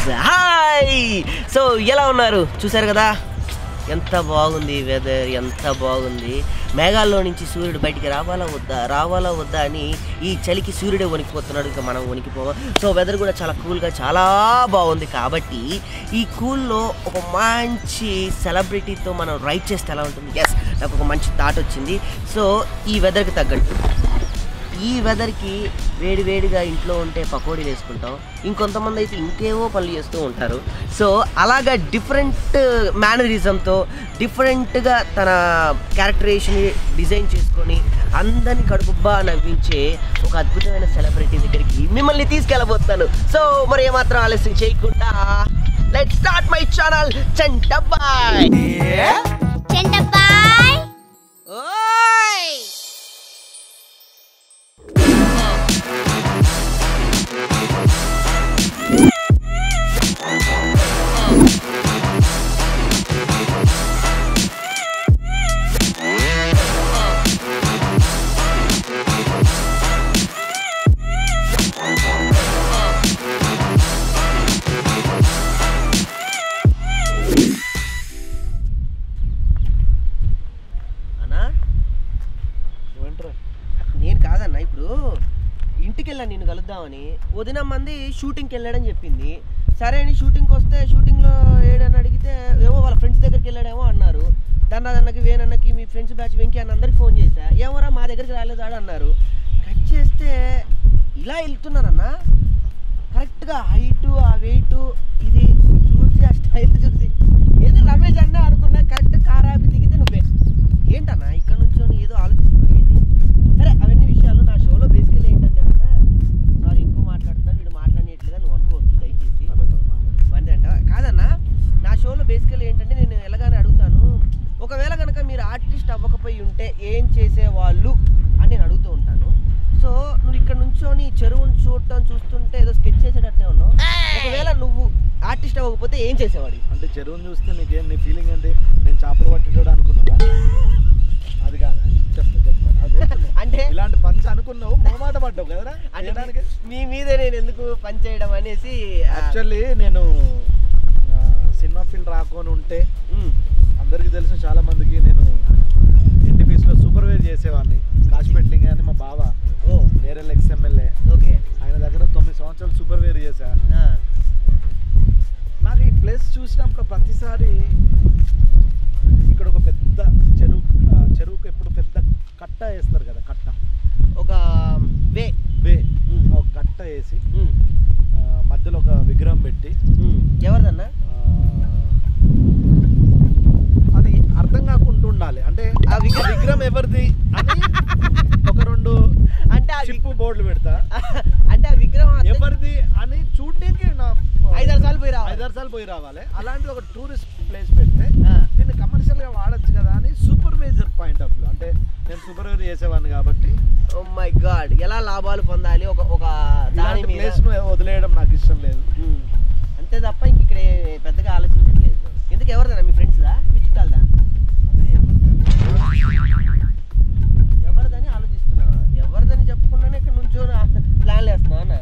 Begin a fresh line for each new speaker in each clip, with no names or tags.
Hi so ఎలా ఉన్నారు చూసారు కదా ఎంత బాగుంది వెదర్ ఎంత బాగుంది మేఘాల్లో నుంచి సూర్యుడు బయటికి రావాలా వద్దా రావాలా వద్దా అని ఈ చలికి సూర్యుడే వణికిపోతున్నాడు ఇంకా మనం వణికిపోవా సో వెదర్ కూడా చాలా కూల్గా చాలా బాగుంది కాబట్టి ఈ కూల్లో ఒక మంచి సెలబ్రిటీతో మనం రైడ్ చేస్తే ఎలా ఉంటుంది ఎస్ నాకు ఒక మంచి థాట్ వచ్చింది సో ఈ వెదర్కి తగ్గట్టు ఈ వెదర్కి వేడి వేడిగా ఇంట్లో ఉంటే పకోడీలు వేసుకుంటాం ఇంకొంతమంది అయితే ఇంకేవో పనులు చేస్తూ ఉంటారు సో అలాగా డిఫరెంట్ మేనరిజంతో డిఫరెంట్గా తన క్యారెక్టరేషన్ డిజైన్ చేసుకొని అందరిని కడుపుబ్బా నవ్వించే ఒక అద్భుతమైన సెలబ్రిటీ దగ్గరికి మిమ్మల్ని తీసుకెళ్ళబోతున్నాను సో మరి ఏమాత్రం ఆలస్యం చేయకుండా let start my channel Chantabbai
Chentabbai
ఓయ్ అన్నా
ఏమంటారా
నేను కాదన్న ఇప్పుడు ఇంటికి వెళ్ళాను నిన్ను కలుద్దామని వదిన మంది షూటింగ్కి వెళ్ళాడని చెప్పింది సరే అని షూటింగ్కి వస్తే షూటింగ్లో ఏడని అడిగితే ఏమో వాళ్ళ ఫ్రెండ్స్ దగ్గరికి వెళ్ళాడేమో అన్నారు దన్న దన్నకి వేనన్నకి మీ ఫ్రెండ్స్ బ్యాచ్ వెంకీ అన్న అందరికి ఫోన్ చేశా ఏమోరా మా దగ్గరికి రాలేదు ఆడ అన్నారు కట్ చేస్తే ఇలా వెళ్తున్నానన్న కరెక్ట్గా హైటు ఆ వెయిట్ ఇది చూసి ఆ స్టైల్ చూసి ఏదో రమేష్ అన్న అనుకున్నా కరెక్ట్ కార్ ఆపి దిగితే నువ్వే ఏంటన్నా ఇక్కడ నుంచి ఏదో ఆలోచిస్తున్నావు ఏంటి సరే అవన్నీ విషయాలు నా షోలో బేసికలీ ఏంటంటే కన్నా సారీ ఎక్కువ మాట్లాడుతున్నాను వీడు మాట్లాడేట్లుగా నువ్వు అనుకోవద్దు దయచేసి వంద అంట కాదన్నా నా షోలో బేసికలీ ఏంటంటే నేను ఎలాగానే అడుగుతాను ఒకవేళ కనుక మీరు ఆర్టిస్ట్ అవ్వకపోయి ఉంటే ఏం చేసేవాళ్ళు అని నేను అడుగుతూ ఉంటాను సో నువ్వు ఇక్కడ నుంచొని చెరువును చూడటం చూస్తుంటే ఏదో స్కెచ్ చేసేటట్టే ఉన్నావు ఒకవేళ నువ్వు ఆర్టిస్ట్ అవ్వకపోతే ఏం చేసేవాడు
అంటే చెరువుని చూస్తే నీకేం నీ ఫీలింగ్ ఏంటి నేను చేపలు పట్టేటోడు అనుకున్నావా అది కాదు చెప్తా చెప్తా నాకు తెలుసు.
అంటే
ఇలాంటి పంచ అనుకున్నావు మొహమాట పడ్డావు కదరా
అంటే
చేయడానికి
మీ మీదే నేను ఎందుకు పని చేయడం అనేసి ఆ,
యాక్చువల్లీ నేను ఆ, సినిమా ఫీల్డ్ రాకొని ఉంటే
ఉమ్,
అందరికీ తెలుసు చాలా మందికి నేను ఎన్టీపీస్లో సూపర్వైజ్ చేసేవాడిని కాశ్మెట్లింగ్ అని మా బావ
ఓ
నేరెల్ ఎక్స్ఎమ్మెల్యే
ఓకే
ఆయన దగ్గర తొమ్మిది సంవత్సరాలు సూపర్వైజ్ చేశా
ఆ,
నాకు ఈ ప్లేస్ చూసినప్పుడు ప్రతిసారి ఇక్కడ ఒక పెద్ద చెరువు ఆ, చెరువుకు ఎప్పుడు పెద్ద కట్ట వేస్తారు కదా కట్ట
ఒక వే
వే
ఉమ్,
ఒక కట్ట వేసి
ఉమ్,
ఆ, మధ్యలో ఒక విగ్రహం పెట్టి
ఉమ్. ఎవరిదన్నా
ఆ, అది అర్థం కాకుండా ఉండాలి అంటే ఆ విగ్రహం విగ్రహం ఎవరిది అని ఒక రెండు
అంటే ఆ
చిప్పు
విగ్-
బోర్డులు పెడతా
అంటే ఆ విగ్రహం అర్థం-
ఎవరిది అని చూడడానికి నా
ఐదారు సార్లు పోయి రావాలి.
ఐదారు సార్లు పోయి రావాలి అలాంటి ఒక టూరిస్ట్ ప్లేస్ పెడితే
ఆ,
దీన్ని కమర్షియల్ గా వాడచ్చు కదా అని సూపర్వైజర్ పాయింట్ ఆఫ్ వ్యూ అంటే నేను సూపర్వైజర్ చేసేవాడిని కాబట్టి
ఓ మై గాడ్ ఎలా లాభాలు పొందాలి ఒక ఒక దాని
ఇలాంటి
మీద
ప్లేస్ ను వదిలేయడం నాకు ఇష్టం లేదు
ఉమ్. అంతే తప్ప ఇంక ఇక్కడ ఏ- పెద్దగా ఆలోచించట్లేదు ఎందుకు ఎవరిదన్నా మీ ఫ్రెండ్స్దా మీ చుట్టాలదా ఎవరిదని ఆలోచిస్తున్నావా ఎవరిదని చెప్పకుండానే ఇక్కడ నుంచో ప్లాన్లు వేస్తున్నావా అన్న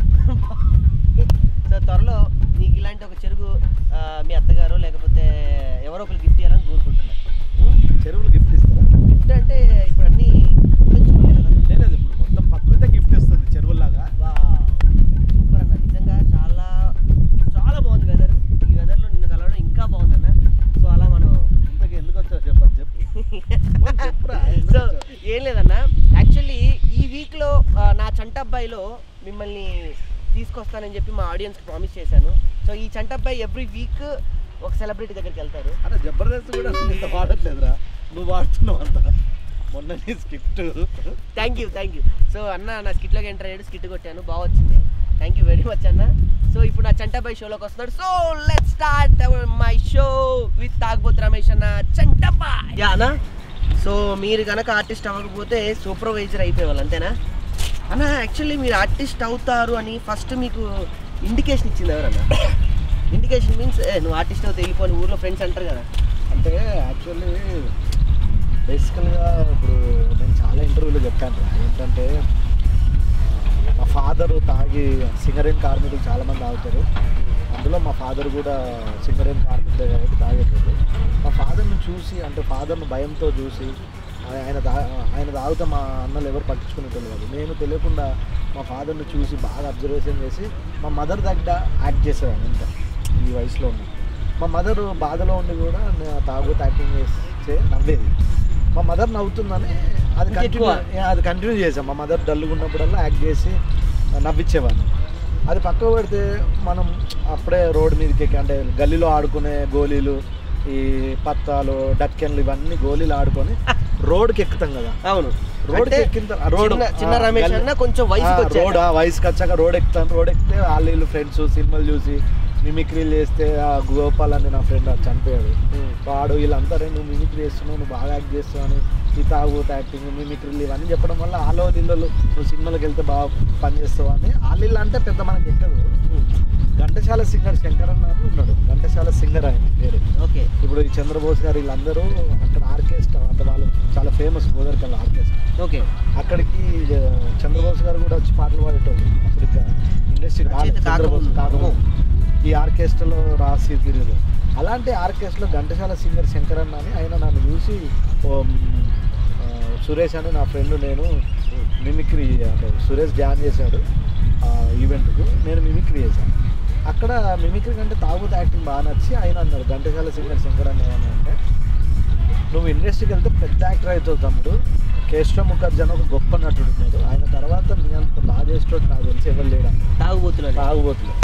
సో త్వరలో నీకు ఇలాంటి ఒక చెరుగు ఆ, మీ అత్తగారు లేకపోతే ఎవరో ఒకరు గిఫ్ట్ ఇవ్వాలని కోరుకుంటున్నా ఉమ్?
చెరువులు గిఫ్ట్ ఇస్తారా
గిఫ్ట్ అంటే ఇప్పుడు అన్నీ పెంచుకోలేదు కదా
లేదు ఇప్పుడు మొత్తం ప్రకృతి గిఫ్ట్ ఇస్తుంది చెరువులాగా
వావ్. సూపర్ అన్న నిజంగా చాలా చాలా బాగుంది వెదర్ ఈ వెదర్లో నిన్ను కలవడం ఇంకా బాగుందన్న సో అలా మనం
ఇంతకు ఎందుకు వచ్చావు చెప్పదు చెప్పు పోనీ చెప్పురా ఎందుకు
సో
వచ్చావు?
ఏం లేదన్న యాక్చువల్లీ ఈ వీక్లో నా చంటబ్బాయిలో మిమ్మల్ని తీసుకొస్తానని చెప్పి మా ఆడియన్స్కి ప్రామిస్ చేశాను సో ఈ చంటబ్బాయి ఎవ్రీ వీక్ ఒక సెలబ్రిటీ దగ్గరికి వెళ్తారు
అరే జబర్దస్త్ కూడా ఇంత వాడట్లేదురా నువ్వు వాడుతున్నావు అంత మొన్న నీ skit
thank you thank you so అన్న నా స్కిట్లోకి ఎంటర్ అయ్యాడు స్కిట్ కొట్టాను బాగా వచ్చింది థ్యాంక్ యూ వెరీ మచ్ అన్న సో ఇప్పుడు నా చంటబాయ్ షోలోకి వస్తున్నాడు so let start my show with Thagubothu Ramesh అన్న చంటబాయ్ యా అన్న సో మీరు కనుక ఆర్టిస్ట్ అవ్వకపోతే సూపర్వైజర్ అయిపోయేవాళ్ళు అంతేనా అన్న యాక్చువల్లీ మీరు ఆర్టిస్ట్ అవుతారు అని ఫస్ట్ మీకు ఇండికేషన్ ఇచ్చింది ఎవరన్నా ఇండికేషన్ మీన్స్ నువ్వు ఆర్టిస్ట్ అవుతే వెళ్ళిపోని ఊర్లో ఫ్రెండ్స్ అంటారు కదా
అంటే యాక్చువల్లీ బేసికల్గా ఇప్పుడు నేను చాలా ఇంటర్వ్యూలో చెప్పాను రా ఏంటంటే ఆ, మా ఫాదర్ తాగి సింగరేణి కార్మికులు చాలామంది తాగుతారు అందులో మా ఫాదర్ కూడా సింగరేణి కార్మికులే కాబట్టి తాగేటోడు మా ఫాదర్ని చూసి అంటే ఫాదర్ని భయంతో చూసి ఆయ- ఆయన తా ఆయన తాగితే మా అన్నలు ఎవరు పట్టించుకునేటోళ్ళు కాదు నేను తెలియకుండా మా ఫాదర్ని చూసి బాగా అబ్జర్వేషన్ చేసి మా మదర్ దగ్గర యాక్ట్ చేసేవాడిని అంత ఈ వయసులో ఉండి మా మదర్ బాధలో ఉండి కూడా నేను తాగుతూ యాక్టింగ్ చేస్తే నవ్వేది మా మదర్ నవ్వుతుందని అది
ఇంకెక్కువ.
కంటిన్యూ అది కంటిన్యూ చేసాం మా మదర్ డల్గా ఉన్నప్పుడల్లా యాక్ట్ చేసి నవ్వించేవాడిని అది పక్కకు పెడితే మనం అప్పుడే రోడ్డు మీదకి ఎక్కి అంటే గల్లీలో ఆడుకునే గోళీలు ఈ పత్తాలు డక్కెన్లు ఇవన్నీ గోళీలు ఆడుకొని రోడ్డుకి ఎక్కుతాం కదా
అవును
రోడ్డుకి
అంటే
ఎక్కిన తర్వాత- రోడ్
చిన్న- చిన్న
ఆ,
రమేష్
గల్లీ-
అన్న కొంచెం వయసుకి
ఆ,
వచ్చాక.
రోడ్ ఆ వయసుకి వచ్చాక రోడ్ ఎక్కుతాను రోడ్ ఎక్కితే వాళ్ళు వీళ్ళు ఫ్రెండ్స్ సినిమాలు చూసి మిమిక్రీలు చేస్తే ఆ గోపాల్ అని నా ఫ్రెండ్ చనిపోయాడు
ఉమ్.
వాడు వీళ్ళంతా "రే, నువ్వు మిమిక్రీ చేస్తున్నావు నువ్వు బాగా యాక్ట్ చేస్తున్నావు అని ఈ తాగుతూ యాక్టింగ్ మిమిక్రీలు ఇవన్నీ చెప్పడం వల్ల ఆలో ఇళ్ళు నువ్వు సినిమాలకు వెళ్తే బాగా పని చేస్తావు అని ఆలిళ్ళు అంటే పెద్ద మనకి ఎక్కదు
ఉమ్.
ఘంటసాల సింగర్ శంకర్ అన్నారు ఉన్నాడు ఘంటసాల సింగర్ ఆయన పేరు
ఓకే
ఇప్పుడు ఈ చంద్రబోస్ గారు వీళ్ళందరూ అక్కడ ఆర్కెస్ట్రా అంటే వాళ్ళు చాలా ఫేమస్ గోదరికల్ ఆర్కెస్ట్రా
ఓకే
అక్కడికి ఆ, చంద్రబోస్ గారు కూడా వచ్చి పాటలు పాడేటోళ్ళు అప్పుడు ఇంకా ఇండస్ట్రీ
రచయిత
చంద్రబోస్
కాకముందు.
కాకముందు ఈ ఆర్కెస్ట్రాలో రాసి తిరిగి అలాంటి ఆర్కెస్ట్రాలో ఘంటసాల సింగర్ శంకర్ అన్న అని ఆయన నన్ను చూసి ఓ, మ్, ఆ, సురేష్ అని నా ఫ్రెండ్ నేను మిమిక్రీ అంటే సురేష్ జాయిన్ చేశాడు ఆ ఈవెంట్కు నేను మిమిక్రీ చేశాను అక్కడ మిమిక్రీ కంటే తాగుతూ యాక్టింగ్ బాగా నచ్చి ఆయన అన్నారు ఘంటసాల సింగర్ శంకర్ అన్న ఏమన్నా అంటే నువ్వు ఇండస్ట్రీకి వెళ్తే పెద్ద యాక్టర్ అవుతావు తమ్ముడు కేశవ ముఖర్జీ అని ఒక గొప్ప నటుడు ఉన్నాడు ఆయన తర్వాత నీ అంత బాగా చేసేటోడు నాకు తెలిసి ఎవరు లేడు
తాగుబోతున్నాను
తాగుబోతులు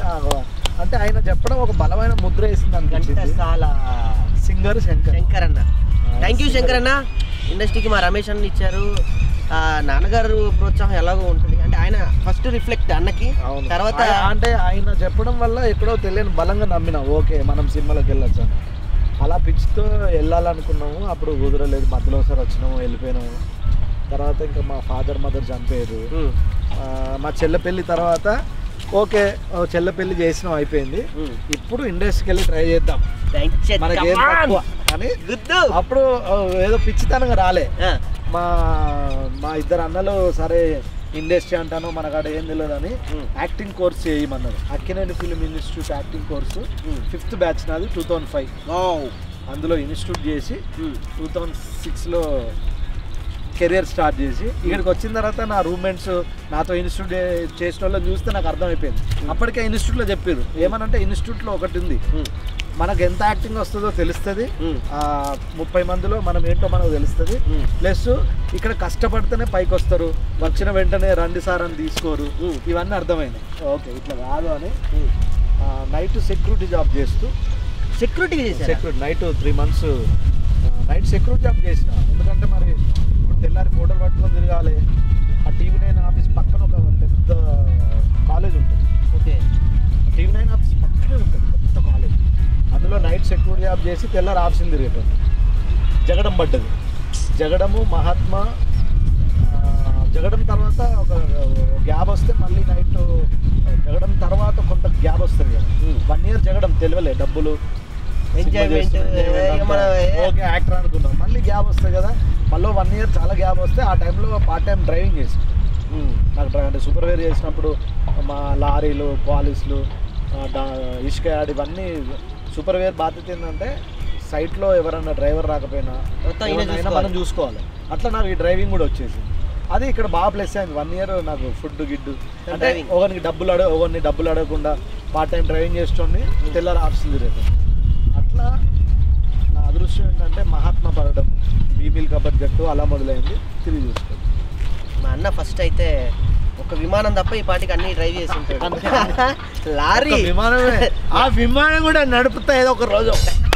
అంటే ఆయన చెప్పడం ఒక బలమైన ముద్ర వేసింది అనిపించింది
ఘంటసాల
సింగర్ శంకర్
శంకర్ అన్న థ్యాంక్ యూ శంకర్ అన్న ఇండస్ట్రీకి మా రమేష్ అన్న ఇచ్చారు ఆ, నాన్నగారు ప్రోత్సాహం ఎలాగో ఉంటుంది అంటే ఆయన ఫస్ట్ రిఫ్లెక్ట్ అన్నకి
అవును
తర్వాత
ఆయ- అంటే ఆయన చెప్పడం వల్ల ఎక్కడో తెలియని బలంగా నమ్మిన ఓకే మనం సినిమాలోకి వెళ్ళొచ్చు అని అలా పిచ్చితో వెళ్ళాలనుకున్నాము అప్పుడు కుదరలేదు మధ్యలో ఒకసారి వచ్చినాము వెళ్ళిపోయినాము తర్వాత ఇంకా మా ఫాదర్ మదర్ చనిపోయారు
ఉమ్,
ఆ, మా చెల్లె పెళ్లి తర్వాత ఓకే ఓ చెల్లె పెళ్లి చేసినాం అయిపోయింది
ఉమ్.
ఇప్పుడు ఇండస్ట్రీకి వెళ్ళి ట్రై చేద్దాం
Thank you.
మనకి ఏం
Come on.
తక్కువ అని
గుద్దు
అప్పుడు ఓ, ఏదో పిచ్చితనంగా రాలే
ఆ,
మా మా ఇద్దరు అన్నలు సరే ఇండస్ట్రీ అంటాను మనకాడ ఏం తెలియదు అని
ఉమ్,
యాక్టింగ్ కోర్స్ చేయమన్నారు Akkineni film institute acting course
um.
Fifth batch నాది టూ థౌజండ్ ఫైవ్
Wow.
అందులో ఇన్స్టిట్యూట్ చేసి
ఉమ్,
టూ థౌజండ్ సిక్స్లో కెరియర్ స్టార్ట్ చేసి ఇక్కడికి వచ్చిన తర్వాత నా రూమ్మేట్స్ నాతో ఇన్స్టిట్యూట్ చేసిన వాళ్ళని చూస్తే నాకు అర్థమైపోయింది అప్పటికే ఇన్స్టిట్యూట్లో చెప్పారు ఏమనంటే ఇన్స్టిట్యూట్లో ఒకటి ఉంది
ఉమ్,
మనకు ఎంత యాక్టింగ్ వస్తుందో తెలుస్తుంది
ఉమ్,
ఆ, ముప్పై మందిలో మనం ఏంటో మనకు తెలుస్తుంది
ఉమ్.
ప్లస్ ఇక్కడ కష్టపడితేనే పైకి వస్తారు వచ్చిన వెంటనే రండి సార్ అని తీసుకోరు
ఉమ్.
ఇవన్నీ అర్థమైనాయి ఓకే ఇట్లా కాదు అని
ఉమ్.
నైట్ సెక్యూరిటీ జాబ్ చేస్తూ
సెక్యూరిటీ చేశారు
security night three months night security job చేసిన ఎందుకంటే మరి ఇప్పుడు తెల్లారి ఫోటోలు పట్టుకొని తిరగాలి ఆ టీవీ నైన్ ఆఫీస్ పక్కన ఒక పెద్ద కాలేజ్ ఉంటుంది
ఓకే
టీవీ నైన్ ఆఫీస్ పక్కనే ఉంటుంది పెద్ద కాలేజ్ అందులో నైట్ సెక్యూరిటీ జాబ్ చేసి తెల్లారి ఆఫీసులు తిరిగేటోళ్ళు జగడం పడ్డది జగడము మహాత్మా ఆ, జగడం తర్వాత ఒక గ్యాప్ వస్తే మళ్ళీ నైట్ జగడం తర్వాత కొంత గ్యాప్ వస్తుంది కదా
Hmm.
వన్ ఇయర్ జగడం తెలియలే డబ్బులు
Enjoyment, ఏ, మన, ఏ.
ఓకే యాక్టర్ అనుకున్నాం మళ్ళీ గ్యాప్ వస్తుంది కదా మళ్ళీ వన్ ఇయర్ చాలా గ్యాప్ వస్తే ఆ టైంలో పార్ట్ టైం డ్రైవింగ్ చేసి
ఉమ్,
నాకు డ్రై అంటే సూపర్వేర్ చేసినప్పుడు మా లారీలు పాలిస్లు ఆ, డా- ఇసుక యాడ్ ఇవన్నీ సూపర్వేర్ బాధ్యత ఏంటంటే సైట్లో ఎవరన్నా డ్రైవర్ రాకపోయినా
మొత్తం ఈయన
ఎవరినైనా
చూసుకోవాలి.
మనం చూసుకోవాలి అట్లా నాకు ఈ డ్రైవింగ్ కూడా వచ్చేసింది అది ఇక్కడ బాగా ప్లస్ అయింది వన్ ఇయర్ నాకు ఫుడ్ గిడ్డు అంటే
Driving.
ఒకరికి డబ్బులు అడగ ఒకరిని డబ్బులు అడగకుండా పార్ట్ టైం డ్రైవింగ్ చేస్తుండి తెల్లారి ఆఫీసులు తిరిగేది అట్లా నా అదృష్టం ఏంటంటే మహాత్మా పడడం బీబీల్ కబర్ జట్టు అలా మొదలైంది తిరిగి చూసుకోవాలి
మా అన్న ఫస్ట్ అయితే ఒక విమానం తప్ప ఈ పాటికి అన్ని డ్రైవ్ చేసి ఉంటాడు లారీ
ఒక విమానమే ఆ విమానం కూడా నడుపుతా ఏదో ఒక రోజు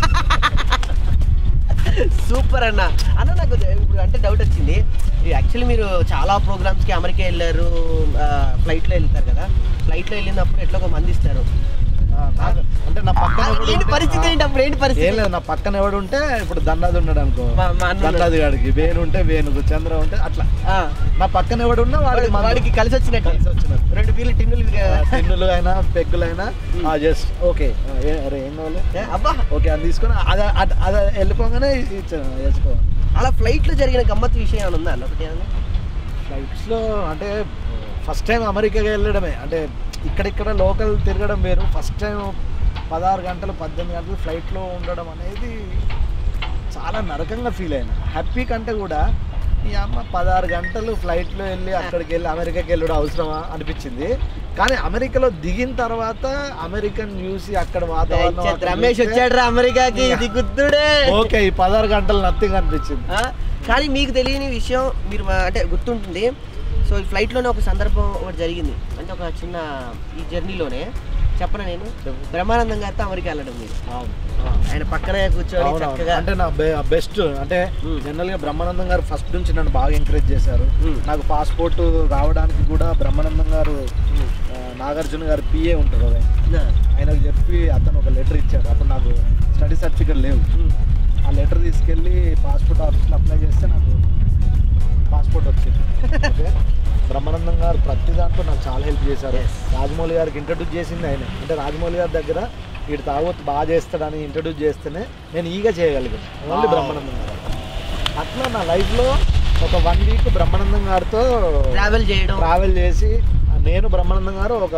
సూపర్ అన్న అన్న నాకు ఇప్పుడు అంటే డౌట్ వచ్చింది యాక్చువల్లీ మీరు చాలా ప్రోగ్రామ్స్కి అమెరికా వెళ్ళారు ఫ్లైట్లో వెళ్తారు కదా ఫ్లైట్లో వెళ్ళినప్పుడు ఎట్లా ఒక మంది ఇస్తారు
ఆ, నాకు- అంటే నా పక్కన ఎవడు
ఏంటి
ఉంటే-
పరిస్థితి ఏంటి అప్పుడు ఏంటి
ఏం
పరిస్థితి
లేదు నా పక్కన ఎవడు ఉంటే ఇప్పుడు దండాది ఉన్నాడు అనుకో
మా- మా అన్న ఉన్నాడు.
దండాది గాడికి వేణు ఉంటే వేణుకు చంద్ర ఉంటే అట్లా
ఆ,
నా పక్కన ఎవడు ఉన్నా వాడికి
వాడికి
మందు.
వాడికి కలిసి వచ్చినట్టు
కలిసి వచ్చినట్టు
రెండు పీలు టిన్నులు
ఆ, టిన్నులు అయినా పెగ్గులైనా
Hmm.
జస్ట్ ఓకే అరే ఏం కావాలి
ఏ, అబ్బా
ఓకే అది తీసుకొని అది అది- అది వెళ్ళిపోగానే ఇచ్చా- వేసుకోవాలి
అలా ఫ్లైట్లో జరిగిన గమ్మత్తు విషయం ఏమైనా ఉందా అన్న ఒకటి ఏమన్నా?
ఫ్లైట్స్లో అంటే ఫస్ట్ టైం అమెరికాకి వెళ్ళడమే అంటే ఇక్కడిక్కడ లోకల్ తిరగడం వేరు ఫస్ట్ టైం పదహారు గంటలు పద్దెనిమిది గంటలు ఫ్లైట్లో ఉండడం అనేది చాలా నరకంగా ఫీల్ అయినా హ్యాపీ కంటే కూడా ఈ అమ్మ పదహారు గంటలు ఫ్లైట్లో వెళ్ళి అక్కడికి వెళ్ళి అమెరికాకి వెళ్ళడం అవసరమా అనిపించింది కానీ అమెరికాలో దిగిన తర్వాత అమెరికన్ చూసి అక్కడ వాతావరణం అక్కడ
రమేష్
చూస్తే,
వచ్చాడు రా అమెరికాకి ఇది గుర్తుడే
ఓకే ఈ పదహారు గంటలు నథింగ్ అనిపించింది
ఆ, కానీ మీకు తెలియని విషయం మీరు మా- అంటే గుర్తుంటుంది సో ఈ ఫ్లైట్లోనే ఒక సందర్భం ఒకటి జరిగింది అంటే ఒక చిన్న ఈ జర్నీలోనే చెప్పన నేను బ్రహ్మానందం గారితో అమెరికా వెళ్ళడం మీరు
అవును
ఆయన పక్కనే కూర్చొని
అవునవును.
చక్కగా
అంటే నా బెస్ట్ అంటే
Hmm.
జనరల్ గా బ్రహ్మానందం గారు ఫస్ట్ నుంచి నన్ను బాగా ఎంకరేజ్ చేశారు
Hmm.
నాకు పాస్పోర్ట్ రావడానికి కూడా బ్రహ్మానందం గారు
ఉమ్,
ఆ, నాగార్జున గారు పిఏ ఉంటారు ఆయన
నా,
ఆయనకు చెప్పి అతను ఒక లెటర్ ఇచ్చాడు అప్పుడు నాకు స్టడీ సర్టిఫికేట్ లేవు
ఉమ్,
ఆ లెటర్ తీసుకెళ్ళి పాస్పోర్ట్ ఆఫీస్లో అప్లై చేస్తే నాకు పాస్పోర్ట్ వచ్చింది ఓకే బ్రహ్మానందం గారు ప్రతి దాంట్లో నాకు చాలా హెల్ప్ చేశారు
Yes.
రాజమౌళి గారికి ఇంట్రడ్యూస్ చేసింది ఆయన అంటే రాజమౌళి గారి దగ్గర వీడు తాగొత్తు బాగా చేస్తాడని ఇంట్రడ్యూస్ చేస్తేనే నేను ఈగ చేయగలిగాను ఓన్లీ
Wow.
బ్రహ్మానందం గారు అట్లా నా లైఫ్లో ఒక వన్ వీక్ బ్రహ్మానందం గారితో
ట్రావెల్ చేయడం
ట్రావెల్ చేసి నేను బ్రహ్మానందం గారు ఒక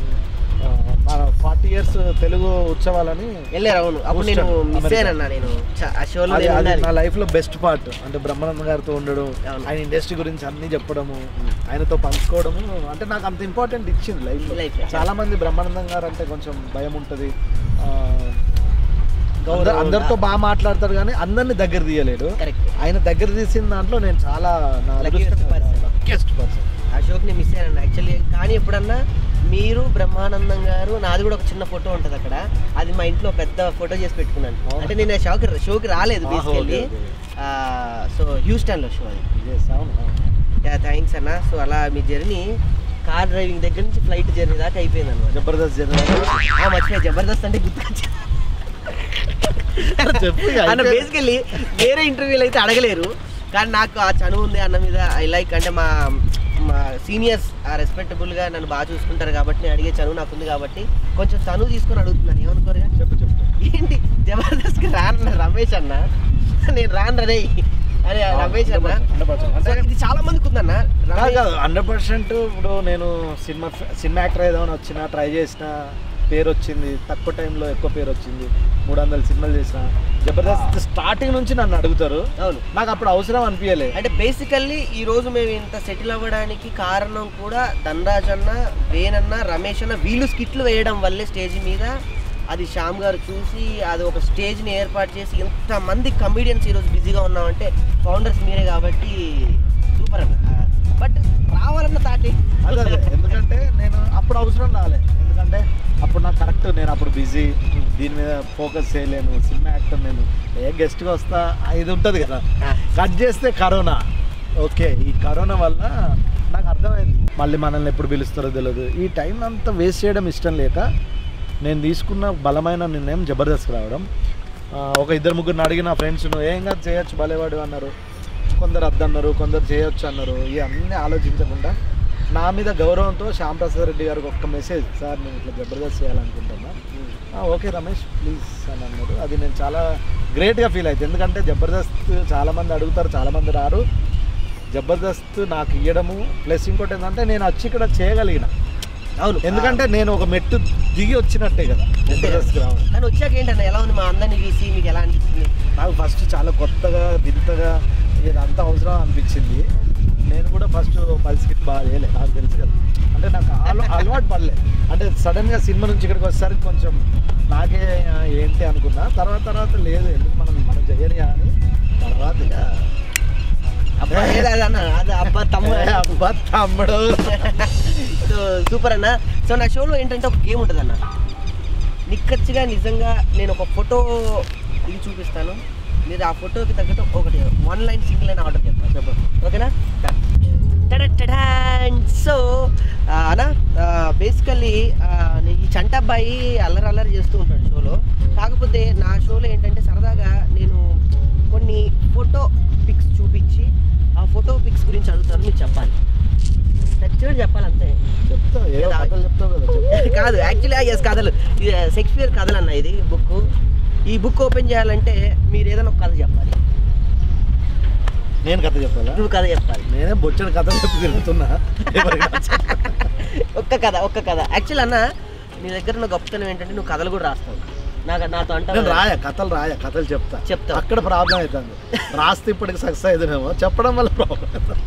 ఫార్టీ ఇయర్స్ తెలుగు ఉత్సవాలని
వెళ్ళారు అవును అప్పుడు నేను
Houston,
మిస్
America.
అయ్యానన్నా నేను చ- ఆ షోలో
అది
నేను
అది
ఉండాలి.
నా లైఫ్ లో బెస్ట్ పార్ట్ అంటే బ్రహ్మానంద గారితో ఉండడం
అవును.
ఆయన ఇండస్ట్రీ గురించి అన్ని చెప్పడము ఆయనతో పంచుకోవడము అంటే నాకు అంత ఇంపార్టెంట్ ఇచ్చింది లైఫ్ లో
Life లో.
చాలా మంది బ్రహ్మానందం గారు అంటే కొంచెం భయం ఉంటది ఆ,
గౌరవం
అందరు- అందరితో బాగా మాట్లాడతాడు కానీ అందరిని దగ్గర తీయలేడు
కరెక్ట్
ఆయన దగ్గర తీసిన దాంట్లో నేను చాలా నా
Luckiest person.
లక్కెస్ట్ పర్సన్
ఆ షోకి నేను మిస్ అయ్యాను యాక్చువల్లీ కానీ ఎప్పుడన్నా మీరు బ్రహ్మానందం గారు నాది కూడా ఒక చిన్న ఫోటో ఉంటుంది అక్కడ అది మా ఇంట్లో పెద్ద ఫోటో చేసి పెట్టుకున్నాను
అవునా?
అంటే నేను ఆ షోకి షోకి రాలేదు
ఆహా,
బేసికల్లీ
ఓకే,
సో హ్యూస్టన్లో షో అది
అవును అవును.
యా థ్యాంక్స్ అన్న సో అలా మీ జర్నీ కార్ డ్రైవింగ్ దగ్గర నుంచి ఫ్లైట్ జర్నీ దాకా అయిపోయింది అనమాట
జబర్దస్త్ జర్నీ
మర్చిపోయా జబర్దస్త్ అంటే గుర్తుకొచ్చింది
చెప్పు ఇక
అన్న
అయిపోయింది.
బేసికల్లీ వేరే ఇంటర్వ్యూలు అయితే అడగలేరు కానీ నాకు ఆ చనువు ఉంది అన్న మీద ఐ లైక్ అంటే మా మా సీనియర్స్ రెస్పెక్టబుల్గా నన్ను బాగా చూసుకుంటారు కాబట్టి నేను అడిగే చనువు నాకు ఉంది కాబట్టి కొంచెం చనువు తీసుకొని అడుగుతున్నాను ఏమనుకోరుగా
చెప్పు చెప్పు
ఏంటి జబర్దస్త్కి రానన్న రమేష్ అన్న నేను రాను రే అరే రమేష్ అన్న
100%.
సో
అంటే
ఇది చాలా మందికి ఉందన్న
కాదు
రమేష్-
కాదు హండ్రెడ్ పర్సెంట్ ఇప్పుడు నేను సినిమా సినిమా యాక్టర్ ఏదైనా వచ్చినా ట్రై చేసిన పేరు వచ్చింది తక్కువ టైంలో ఎక్కువ పేరు వచ్చింది మూడు వందల సినిమాలు చేసిన జబర్దస్త్ స్టార్టింగ్ నుంచి నన్ను అడుగుతారు
అవును
నాకు అప్పుడు అవసరం అనిపించలే
అంటే బేసికల్లీ ఈ రోజు మేము ఇంత సెటిల్ అవ్వడానికి కారణం కూడా ధనరాజ్ అన్న వేనన్న రమేష్ అన్న వీళ్ళు స్కిట్లు వేయడం వల్లే స్టేజ్ మీద అది శ్యామ్ గారు చూసి అది ఒక స్టేజ్ని ఏర్పాటు చేసి ఇంతమంది కమీడియన్స్ ఈరోజు బిజీగా ఉన్నామంటే ఫౌండర్స్ మీరే కాబట్టి సూపర్ అన్న బట్ రావాలన్న తాటి
అదే అదే ఎందుకంటే నేను అప్పుడు అవసరం రాలే ఎందుకంటే అప్పుడు నాకు కరెక్ట్ నేను అప్పుడు బిజీ దీని మీద ఫోకస్ చేయలేను సినిమా యాక్టర్ నేను ఏ గెస్ట్గా వస్తా ఇది ఉంటుంది కదా కట్ చేస్తే కరోనా ఓకే ఈ కరోనా వల్ల నాకు అర్థమైంది మళ్ళీ మనల్ని ఎప్పుడు పిలుస్తారో తెలియదు ఈ టైం అంతా వేస్ట్ చేయడం ఇష్టం లేక నేను తీసుకున్న బలమైన నిర్ణయం జబర్దస్త్ రావడం ఆ, ఒక ఇద్దరు ముగ్గురిని అడిగిన ఫ్రెండ్స్ ఏం కాదు చేయొచ్చు భలేవాడు అన్నారు కొందరు అద్దన్నారు కొందరు చేయొచ్చు అన్నారు ఇవన్నీ ఆలోచించకుండా నా మీద గౌరవంతో శ్యామ్ ప్రసాద్ రెడ్డి గారికి ఒక్క మెసేజ్ సార్ నేను ఇట్లా జబర్దస్త్ చేయాలనుకుంటున్నా "ఆ, ఓకే రమేష్ ప్లీజ్ అని అన్నారు అది నేను చాలా గ్రేట్గా ఫీల్ అవుతుంది ఎందుకంటే జబర్దస్త్ చాలామంది అడుగుతారు చాలామంది రారు జబర్దస్త్ నాకు ఇవ్వడము ప్లస్ ఇంకోటి ఏంటంటే నేను వచ్చి ఇక్కడ చేయగలిగిన
అవును
ఎందుకంటే నేను ఒక మెట్టు దిగి వచ్చినట్టే కదా జబర్దస్త్ రావడం
కానీ వచ్చాక ఏంటన్న ఎలా ఉంది మా అందరిని చూసి మీకు ఎలా అనిపిస్తుంది
నాకు ఫస్ట్ చాలా కొత్తగా వింతగా ఇదంతా అవసరం అనిపించింది నేను కూడా ఫస్ట్ పది స్కిట్ బాగా చేయలే నాకు తెలుసు కదా అంటే నాకు అల- అలవాటు పడలే అంటే సడన్గా సినిమా నుంచి ఇక్కడికి వచ్చేసరికి కొంచెం నాకే ఆ, ఏంటి అనుకున్నా తర్వాత తర్వాత లేదు ఎందుకు మనం మనం చేయని అని తర్వాత ఇక
అబ్బా ఏది అది అన్న అది అబ్బా తమ్ముడు
ఏ అబ్బా తమ్ముడు
సో సూపర్ అన్న సో నా షోలో ఏంటంటే ఒక గేమ్ ఉంటుంది అన్న నిక్కచ్చిగా నిజంగా నేను ఒక ఫోటో ఇది చూపిస్తాను మీరు ఆ ఫోటోకి తగ్గట్టు ఒకటి one line single line order చేస్తాను
చెప్పు.
ఓకేనా సో అన్న బేసికల్లీ ఈ చంట అబ్బాయి అల్లరి అల్లరి చేస్తూ ఉంటాడు షోలో కాకపోతే నా షోలో ఏంటంటే సరదాగా నేను కొన్ని ఫోటో పిక్స్ చూపించి ఆ ఫోటో పిక్స్ గురించి అడుగుతాను మీరు చెప్పాలి ఖచ్చితంగా చెప్పాలి అంతే
చెప్తా ఏ కథలు చెప్తావు కదా చెప్పు.
కాదు యాక్చువల్లీ ఎస్ కథలు ఇది షేక్స్పియర్ కథలు అన్న ఇది బుక్ ఈ బుక్ ఓపెన్ చేయాలంటే మీరు ఏదైనా ఒక కథ చెప్పాలి
నేను కథ చెప్పాలా
నువ్వు కథ చెప్పాలి
నేనే బొచ్చడి కథ చెప్పి తిరుగుతున్నా ఎవరికి నచ్చదు.
ఒక్క కథ ఒక్క కథ యాక్చువల్ అన్న నీ దగ్గర ఉన్న గొప్పతనం ఏంటంటే నువ్వు కథలు కూడా రాస్తావు నాకు నాతో
నేను
అంటావు
రాయ కథలు రాయ కథలు చెప్తా
చెప్తావు.
అక్కడ ప్రాబ్లం అవుతుంది రాస్తే ఇప్పటికి సక్సెస్ అవుతుందేమో చెప్పడం వల్ల ప్రాబ్లం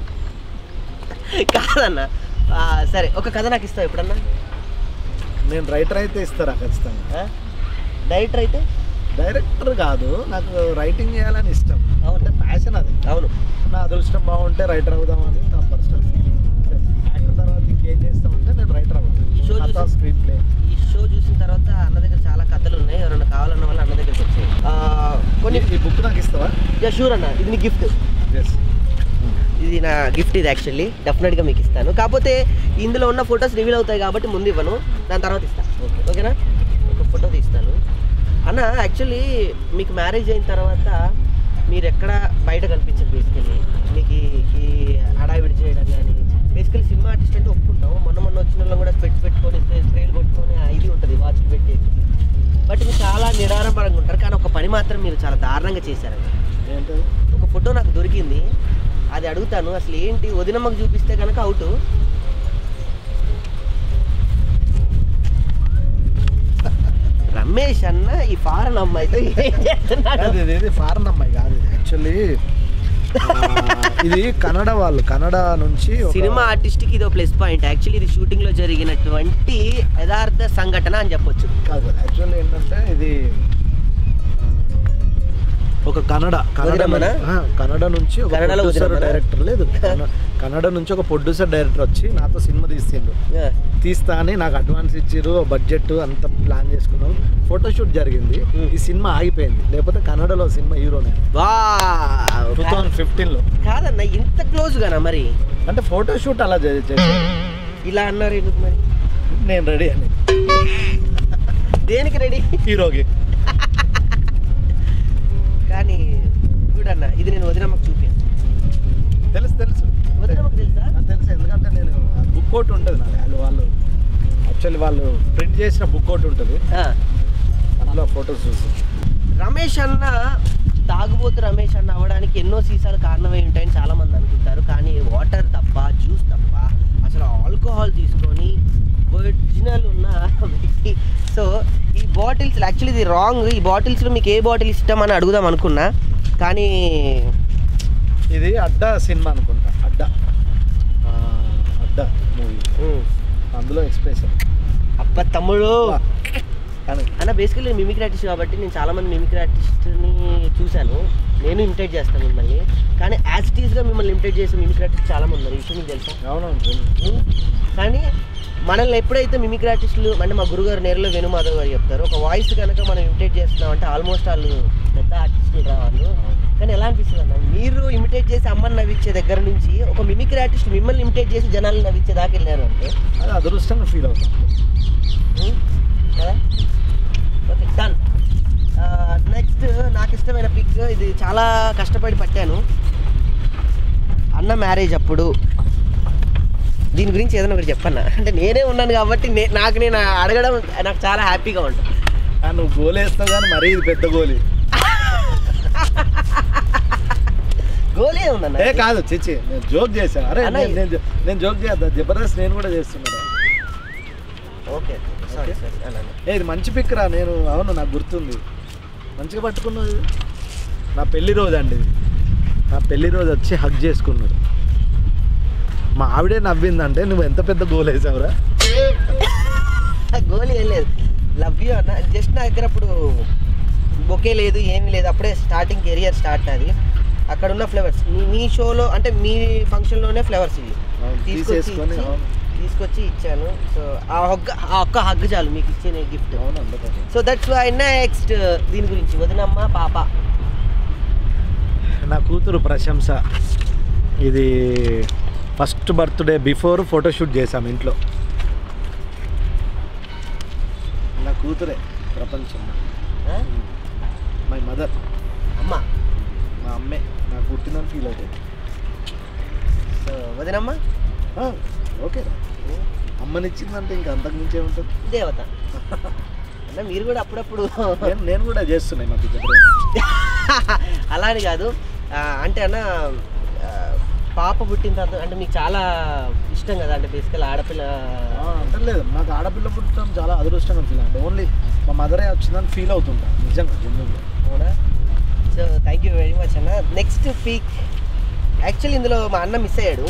కాదన్న ఆ, సరే ఒక కథ నాకు ఇస్తావు ఎప్పుడన్నా
నేను రైటర్ అయితే ఇస్తారా ఖచ్చితంగా
ఆ? డైరెక్టర్ అయితే
డైరెక్టర్ కాదు నాకు రైటింగ్ చేయాలని ఇష్టం
అవును
ప్యాషన్ అది
అవును
నా అదృష్టం బాగుంటే రైటర్ అవుదామని నా పర్సనల్ ఫీలింగ్ యాక్టర్ తర్వాత ఇంకేం చేస్తామంటే నేను రైటర్
ఈ షో
అవ్వాలి
చూసి-
స్క్రీన్ ప్లే
ఈ షో చూసిన తర్వాత అన్న దగ్గర చాలా కథలు ఉన్నాయి ఎవరైనా కావాలన్న వాళ్ళు అన్న దగ్గరికి వచ్చాయి ఆ, కొన్ని
ఈ బుక్ నాకు ఇస్తావా
షూర్ అన్న ఇది నీ గిఫ్ట్
ఎస్
ఇది నా గిఫ్ట్ ఇది యాక్చువల్లీ డెఫినెట్గా మీకు ఇస్తాను కాకపోతే ఇందులో ఉన్న ఫొటోస్ రివీల్ అవుతాయి కాబట్టి ముందు ఇవ్వను దాని తర్వాత ఇస్తాను
ఓకే
ఓకేనా ఒక ఫోటో తీస్తాను అన్న యాక్చువల్లీ మీకు మ్యారేజ్ అయిన తర్వాత మీరు ఎక్కడ బయట కనిపించరు బేసికలీ మీకు ఈ- ఈ హడావిడి చేయడం కానీ బేసికలీ సినిమా ఆర్టిస్ట్ అంటే ఒప్పుకుంటాం మొన్న మొన్న వచ్చిన వాళ్ళం కూడా స్పెట్స్ పెట్టుకొని స్ప్రేలు కొట్టుకొని ఆ ఇది ఉంటుంది వాచ్ పెట్టేసి బట్ మీరు చాలా నిరాడంబరంగా ఉంటారు కానీ ఒక పని మాత్రం మీరు చాలా దారుణంగా చేశారండి
ఏంటది
ఒక ఫోటో నాకు దొరికింది అది అడుగుతాను అసలు ఏంటి వదినమ్మకు చూపిస్తే కనుక అవుట్ రమేష్ అన్న ఈ ఫారెన్ అమ్మాయితో ఏం చేస్తున్నాడు
కాదు ఇది ఇది ఫారెన్ అమ్మాయి కాదు ఇది యాక్చువల్లీ ఇది కన్నడ వాళ్ళు కన్నడ నుంచి ఒక-
సినిమా ఆర్టిస్ట్కి ఇది ప్లస్ పాయింట్ యాక్చువల్లీ ఇది షూటింగ్ లో జరిగినటువంటి యథార్థ సంఘటన అని చెప్పొచ్చు
కాదు యాక్చువల్లీ ఏంటంటే ఇది ఆ, ఒక కన్నడ కన్నడ
వదినమ్మనా?
నుంచి- ఆ, కన్నడ నుంచి ఒక
కన్నడలో
ప్రొడ్యూసర్
వదినమ్మనా?
డైరెక్టర్ లేదు కన్న- కన్నడ నుంచి ఒక ప్రొడ్యూసర్ డైరెక్టర్ వచ్చి నాతో సినిమా తీసిండు
ఆ,
తీస్తా అని నాకు అడ్వాన్స్ ఇచ్చిర్రు బడ్జెట్ అంత ప్లాన్ చేసుకున్నాం ఫోటోషూట్ జరిగింది
Hmm.
ఈ సినిమా ఆగిపోయింది లేకపోతే కన్నడలో సినిమా హీరోనే
వావ్.
టూ థౌజండ్ ఫిఫ్టీన్లో
కాదన్న ఇంత క్లోజ్ గానా మరి
అంటే ఫోటోషూట్ అలా చే- చేశారు
ఇలా అన్నారు ఎందుకు మరి
నేను రెడీ అని
దేనికి రెడీ
హీరోకి
కానీ చూడన్న ఇది నేను వదినమ్మకు చూపాను
తెలుసు తెలుసు
వదినమ్మకు తెలుసా
నాకు తెలుసు ఎందుకంటే నేను బుక్ అవుట్ ఉంటుంది నాకు వాళ్ళు వాళ్ళు యాక్చువల్లీ వాళ్ళు ప్రింట్ చేసిన బుక్ అవుట్ ఉంటుంది
ఆ.
అందులో ఫొటోస్ చూసి
రమేష్ అన్న తాగుబోతు రమేష్ అన్న అవ్వడానికి ఎన్నో సీసాలు కారణమై ఉంటాయని చాలా మంది అనుకుంటారు కానీ వాటర్ తప్ప జ్యూస్ తప్ప అసలు ఆల్కహాల్ తీసుకొని ఒరిజినల్ ఉన్న వ్యక్తి సో ఈ బాటిల్స్ యాక్చువల్లీ ఇది రాంగ్ ఈ బాటిల్స్లో మీకు ఏ బాటిల్ ఇష్టం అని అడుగుదాం అనుకున్నా కానీ
ఇది అడ్డా సినిమా అనుకుంటా అడ్డా ఆ, అడ్డా మూవీ
ఉమ్,
అందులో ఎక్స్ప్రెషన్
అబ్బా తమ్ముడు
కానీ
అన్న బేసికల్లీ నేను మిమిక్రీ ఆర్టిస్ట్ కాబట్టి నేను చాలా మంది మిమిక్రీ ఆర్టిస్ట్ని చూశాను నేను ఇమిటేట్ చేస్తాను మిమ్మల్ని కానీ యాజ్ టీజ్గా మిమ్మల్ని ఇమిటేట్ చేసే మిమిక్రీ ఆర్టిస్ట్ చాలా మంది ఉన్నారు ఈ విషయం మీకు తెలుసా
అవునవును తెలుసు.
ఉం? కానీ మనల్ని ఎప్పుడైతే మిమిక్రీ ఆర్టిస్టులు అంటే మా గురుగారు నేరులో వేణుమాధవ్ గారు చెప్తారు ఒక వాయిస్ కనుక మనం ఇమిటేట్ చేస్తున్నాం అంటే ఆల్మోస్ట్ వాళ్ళు పెద్ద ఆర్టిస్టులు రావాలి కానీ ఎలా అనిపిస్తుంది అన్న మీరు ఇమిటేట్ చేసి అమ్మని నవ్వించే దగ్గర నుంచి ఒక మిమిక్రీ ఆర్టిస్ట్ మిమ్మల్ని ఇమిటేట్ చేసి జనాల్ని నవ్వించే దాకా వెళ్ళారు అంటే
అది అదృష్టంగా ఫీల్ అవుతాం
ఉం? కదా ఓకే డన్ నెక్స్ట్ నాకు ఇష్టమైన పిక్ ఇది చాలా కష్టపడి పట్టాను అన్న మ్యారేజ్ అప్పుడు దీని గురించి ఏదైనా ఒకటి చెప్పన్నా అంటే నేనే ఉన్నాను కాబట్టి నే- నాకు నేను అడగడం నాకు చాలా హ్యాపీగా ఉంటుంది
ఆ, నువ్వు గోల్ వేస్తావు కానీ మరీ ఇది పెద్ద గోలీ
గోలే ఉందన్న
ఏ కాదు చిచ్చి నేను జోక్ చేశాను అరే
అన్న,
నేను- నేను నేను జోక్ చేద్దాం జబర్దస్త్ నేను కూడా చేస్తున్నాను
ఓకే సారీ సారీ అన్న
ఏ ఇది మంచి పిక్ రా నేను అవును నాకు గుర్తుంది మంచిగా పట్టుకున్నావు ఇది నా పెళ్లి రోజు అండి ఇది నా పెళ్లి రోజు వచ్చి హగ్ చేసుకున్నాడు మా ఆవిడే నవ్విందంటే నువ్వు ఎంత పెద్ద గోల్ వేసావురా
గోలీ ఏం లేదు లవ్ యూ అన్న జస్ట్ నా దగ్గర అప్పుడు బొకే లేదు ఏమీ లేదు అప్పుడే స్టార్టింగ్ కెరియర్ స్టార్ట్ అది అక్కడ ఉన్న ఫ్లేవర్స్ మీ మీ షోలో అంటే మీ ఫంక్షన్లోనే ఫ్లేవర్స్ ఇవి
అవును,
తీసుకొచ్చి
తీసేసుకొని,
ఇచ్చి-
అవును.
తీసుకొచ్చి ఇచ్చాను సో ఆ హగ్ ఆ ఒక్క హగ్ చాలు మీకు ఇచ్చిన గిఫ్ట్
అవును అందుకని
సో దట్స్ వై నెక్స్ట్ దీని గురించి వదినమ్మ పాప
నా కూతురు ప్రశంస ఇది ఫస్ట్ బర్త్డే బిఫోర్ ఫోటోషూట్ చేశాం ఇంట్లో నా కూతురే ప్రపంచం
ఆ?
మై మదర్
అమ్మ
మా అమ్మే నా పుట్టిందని ఫీల్ అవుతుంది
సో వదినమ్మ
ఓకే అమ్మనిచ్చిందంటే ఇంకా అంతకు మించి ఏముంటుంది
దేవత అన్న మీరు కూడా అప్పుడప్పుడు
నేను నేను కూడా చేస్తున్నాయి మా పిల్లలు
అలా అని కాదు ఆ, అంటే అన్న పాప పుట్టిన తర్వాత అంటే మీకు చాలా ఇష్టం కదా అంటే బేసికల్ ఆడపిల్ల
ఆ, అంటలేదు నాకు ఆడపిల్ల పుట్టడం చాలా అదృష్టంగా ఫీల్ అంటే ఓన్లీ మా మదరే వచ్చిందని ఫీల్ అవుతుంటా నిజంగా జెన్యున్గా
అవునా so thank you very much అన్న నెక్స్ట్ పీక్ యాక్చువల్లీ ఇందులో మా అన్న మిస్ అయ్యాడు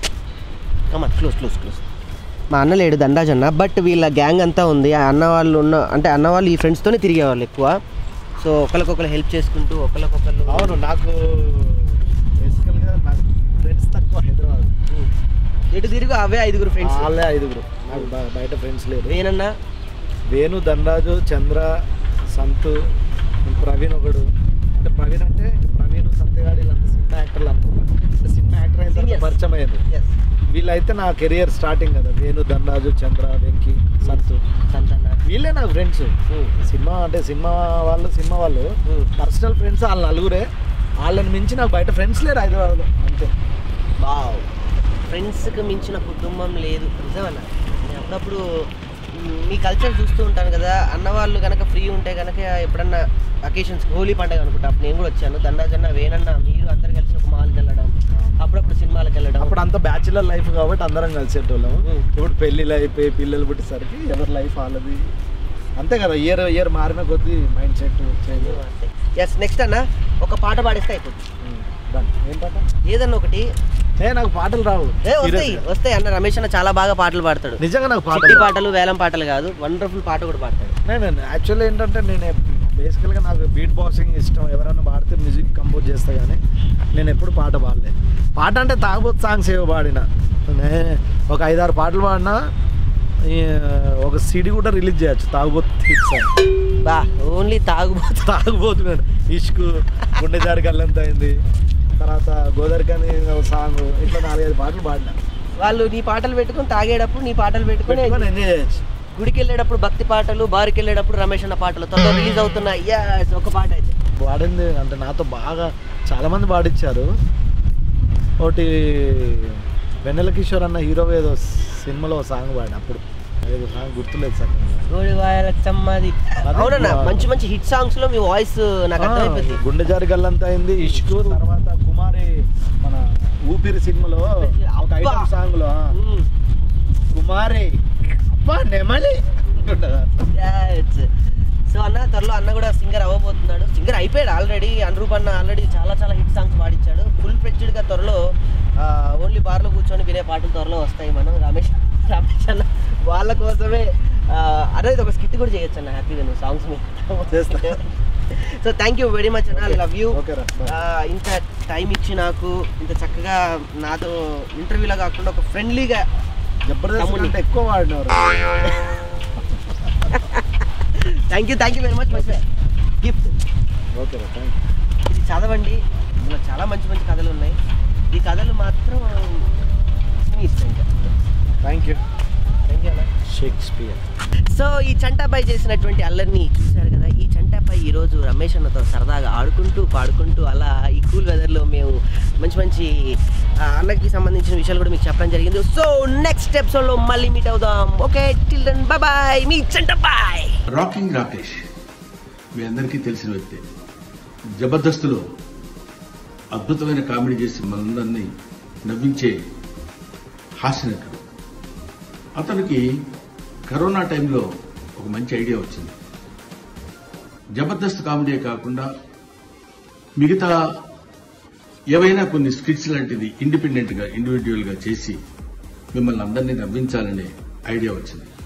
కమన్ క్లోజ్ క్లోజ్ క్లోజ్ మా అన్న లేడు దండాజ్ అన్న బట్ వీళ్ళ గ్యాంగ్ అంతా ఉంది ఆ అన్న వాళ్ళు ఉన్న అంటే అన్న వాళ్ళు ఈ ఫ్రెండ్స్తోనే తిరిగేవాళ్ళు ఎక్కువ సో ఒకరికొకరు హెల్ప్ చేసుకుంటూ ఒకరికొకరు
అవును నాకు బేసికల్గా నాకు ఫ్రెండ్స్ తక్కువ హైదరాబాద్
ఎటు తిరుగు అవే ఐదుగురు ఫ్రెండ్స్
వాళ్ళే ఐదుగురు నాకు బ- బయట ఫ్రెండ్స్ లేరు
వేనన్నా
వేణు ధనరాజు చంద్ర సంతు ప్రవీణ్ ఒకడు అంటే ప్రవీణ్ అంటే ప్రవీణ్ సంతగాడి వీళ్ళంతా సినిమా యాక్టర్లు అనుకున్నా అంటే సినిమా యాక్టర్ అయిన తర్వాత
Seniors.
పరిచయం అయింది
ఎస్
వీళ్ళైతే నా కెరియర్ స్టార్టింగ్ కదా వేణు ధనరాజు చంద్ర వెంకీ సంతు
సంతన్న
వీళ్ళే నాకు ఫ్రెండ్స్ సినిమా అంటే సినిమా వాళ్ళు సినిమా వాళ్ళు పర్సనల్ ఫ్రెండ్స్ వాళ్ళ నలుగురే వాళ్ళని మించి నాకు బయట ఫ్రెండ్స్ లేరు హైదరాబాద్లో అంతే
వావ్ ఫ్రెండ్స్కి మించిన కుటుంబం లేదు నిజమన్నా నేను అప్పుడప్పుడు మ్, మీ కల్చర్ చూస్తూ ఉంటాను కదా అన్న వాళ్ళు కనుక ఫ్రీ ఉంటే కనుక ఎప్పుడన్నా అకేషన్స్ హోలీ పండుగ అనుకుంటా అప్పుడు నేను కూడా వచ్చాను దండాజన్న వేనన్న మీరు అందరు కలిసి ఒక మాల్కి వెళ్ళడం అప్పుడప్పుడు సినిమాలకు వెళ్ళడం
అప్పుడు అంత బ్యాచులర్ లైఫ్ కాబట్టి అందరం కలిసేటోళ్ళం
Hmm.
ఇప్పుడు పెళ్ళిళ్ళు అయిపోయి పిల్లలు పుట్టేసరికి ఎవరి లైఫ్ వాళ్ళది అంతే కదా ఇయర్ ఇయర్ మారిన కొద్దీ mind set 
changes next అన్న ఒక పాట పాడిస్తే అయిపోతుంది
ఏం పాట
ఏదన్నా ఒకటి
ఏ నాకు పాటలు రావు
ఏ వస్తాయి
Seriously.
వస్తాయి అన్న రమేష్ అన్న చాలా బాగా పాటలు పాడతాడు
నిజంగా నాకు
చిట్టి
పాటలు రావు.
పాటలు వేలం పాటలు కాదు వండర్ఫుల్ పాట కూడా పాడతాడు
నేను యాక్చువల్లీ ఏంటంటే నేను బేసికల్గా నాకు బీట్ బాక్సింగ్ ఇష్టం ఎవరైనా పాడితే మ్యూజిక్ కంపోజ్ చేస్తా కానీ నేను ఎప్పుడు పాట పాడలే పాట అంటే తాగబోతు సాంగ్స్ ఏవో పాడిన నే- ఒక ఐదారు పాటలు పాడినా ఈ, ఒక సిడి కూడా రిలీజ్ చేయొచ్చు తాగుబోతు హిట్స్ అని
బా ఓన్లీ తాగుబోతు
తాగుబోతు నేను ఇష్కు గుండె జారి కళ్ళంత అయింది తర్వాత గోదరికని సాంగ్ ఇట్లా నాలుగైదు పాటలు పాడినా
వాళ్ళు నీ పాటలు పెట్టుకొని తాగేటప్పుడు నీ పాటలు పెట్టుకొని
పెట్టుకొని ఎంజాయ్ చేయొచ్చు
గుడికి వెళ్ళేటప్పుడు భక్తి పాటలు బారికి వెళ్ళేటప్పుడు రమేష్ అన్న పాటలు త్వరలో రిలీజ్ అవుతున్న yes ఒక పాట అయితే
పాడింది అంటే నాతో బాగా చాలా మంది పాడించారు ఒకటి వెన్నెల కిషోర్ అన్న హీరో ఏదో సినిమాలో ఓ సాంగ్ పాడిన అప్పుడు ఏదో సాంగ్ గుర్తులేదు సార్
గోడి వాయలచ్చమ్మది
అదే
అవునన్నా
బా-
మంచి మంచి హిట్ సాంగ్స్ లో మీ వాయిస్ నాకు అర్థమైపోయింది
గుండె జారి గల్లంత అయింది ఇష్కు తర్వాత కుమారి మన ఊపిరి సినిమాలో ఒక
అబ్బా.
ఐటమ్ సాంగ్ లో ఆ,
మ్మ్.
కుమారి అబ్బా నెమలి అంటుంటది అట్లా.
సో అన్న త్వరలో అన్న కూడా సింగర్ అవ్వబోతున్నాడు సింగర్ అయిపోయాడు ఆల్రెడీ అనురూప్ అన్న ఆల్రెడీ చాలా చాలా హిట్ సాంగ్స్ పాడించాడు ఫుల్ గా త్వరలో ఓన్లీ బార్లో కూర్చొని వినే పాటలు త్వరలో వస్తాయి మనం రమేష్ రమేష్ అన్న వాళ్ళ కోసమే ఆ, అనేది ఒక స్కిట్ కూడా చేయొచ్చు అన్న హ్యాపీగా నువ్వు సాంగ్స్
చేస్తా.
So thank you very much అన్న లవ్ యూ
ఓకే రా bye.
ఇంత టైం ఇచ్చి నాకు ఇంత చక్కగా నాతో ఇంటర్వ్యూలో కాకుండా ఒక ఫ్రెండ్లీగా
జబర్దస్త్
తమ్ముడిని.
అంటే ఎక్కువ వాడినవారు
thank you thank you very much మంచి గిఫ్ట్
ఓకే రా థ్యాంక్
ఇది చదవండి ఇందులో చాలా మంచి మంచి కథలు ఉన్నాయి ఈ కథలు మాత్రం మీ ఇష్టం ఇంకా
థ్యాంక్ యూ
థ్యాంక్ యూ అన్న
షేక్స్పియర్
సో ఈ చంటాపై చేసినటువంటి అల్లరిని చూశారు కదా ఈ చంటాపై ఈరోజు రమేష్ అన్నతో సరదాగా ఆడుకుంటూ పాడుకుంటూ అలా ఈ కూల్ వెదర్లో మేము మంచి మంచి ఆ, అన్నకి సంబంధించిన విషయాలు కూడా మీకు చెప్పడం జరిగింది సో నెక్స్ట్ ఎపిసోడ్లో మళ్ళీ మీట్ అవుదాం ఓకే చిల్డ్రన్ బాయ్ మీ చంటాపై
రాకింగ్ రాకేష్ మీ అందరికీ తెలిసిన వ్యక్తే జబర్దస్తులో అద్భుతమైన కామెడీ చేసి మనందరినీ నవ్వించే హాస్యనటుడు అతనికి కరోనా టైంలో ఒక మంచి ఐడియా వచ్చింది జబర్దస్త్ కామెడీ కాకుండా మిగతా ఏవైనా కొన్ని స్కిట్స్ లాంటిది ఇండిపెండెంట్ గా ఇండివిజువల్ గా చేసి మిమ్మల్ని అందరినీ నవ్వించాలనే ఐడియా వచ్చింది